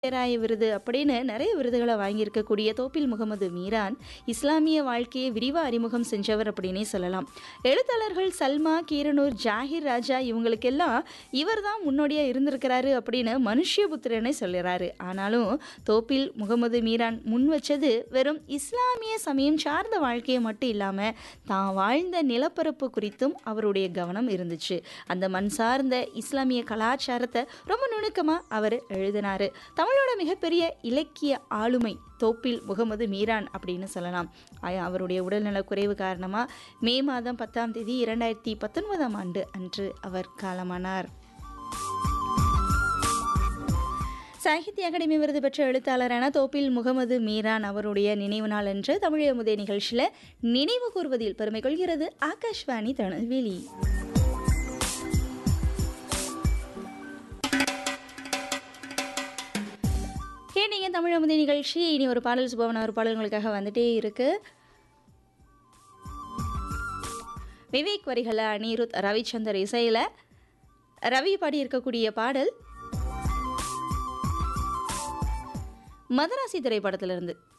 பேராய விருது அப்படின்னு நிறைய விருதுகளை வாங்கியிருக்கக்கூடிய தோப்பில் முகமது மீரான் இஸ்லாமிய வாழ்க்கையை விரிவாக அறிமுகம் செஞ்சவர் அப்படின்னே சொல்லலாம் எழுத்தாளர்கள் சல்மா கீரனூர் ஜாகிர் ராஜா இவங்களுக்கெல்லாம் இவர் தான் முன்னோடியாக இருந்திருக்கிறாரு அப்படின்னு மனுஷ்யபுத்திரனை சொல்லுறாரு ஆனாலும் தோப்பில் முகமது மீரான் முன் வச்சது வெறும் இஸ்லாமிய சமயம் சார்ந்த வாழ்க்கையை மட்டும் இல்லாமல் தான் வாழ்ந்த நிலப்பரப்பு குறித்தும் அவருடைய கவனம் இருந்துச்சு அந்த மண் சார்ந்த இஸ்லாமிய கலாச்சாரத்தை ரொம்ப நுணுக்கமாக அவர் எழுதினார் தமிழோட மிகப்பெரிய இலக்கிய ஆளுமை தோப்பில் முகமது மீரான் அப்படின்னு சொல்லலாம் ஆய- அவருடைய உடல்நலக் குறைவு காரணமாக மே மாதம் பத்தாம் தேதி இரண்டாயிரத்தி பத்தொன்பதாம் ஆண்டு அன்று அவர் காலமானார் சாகித்ய அகாடமி விருது பெற்ற எழுத்தாளரான தோப்பில் முகமது மீரான் அவருடைய நினைவு நாள் என்று தமிழமுதே நிகழ்ச்சியில் நினைவு கூர்வதில் பெருமை கொள்கிறது ஆகாஷ்வாணி திருநெல்வேலி கேட்டீங்க தமிழமுதே நிகழ்ச்சி இனி ஒரு பாடல் சுபவன ஒரு பாடல் உங்களுக்காக வந்துட்டே இருக்கு விவேக் வரிகளை அனிருத் ரவிச்சந்தர் இசையில் ரவி பாடி இருக்கக்கூடிய பாடல் மதராசி திரைப்படத்திலிருந்து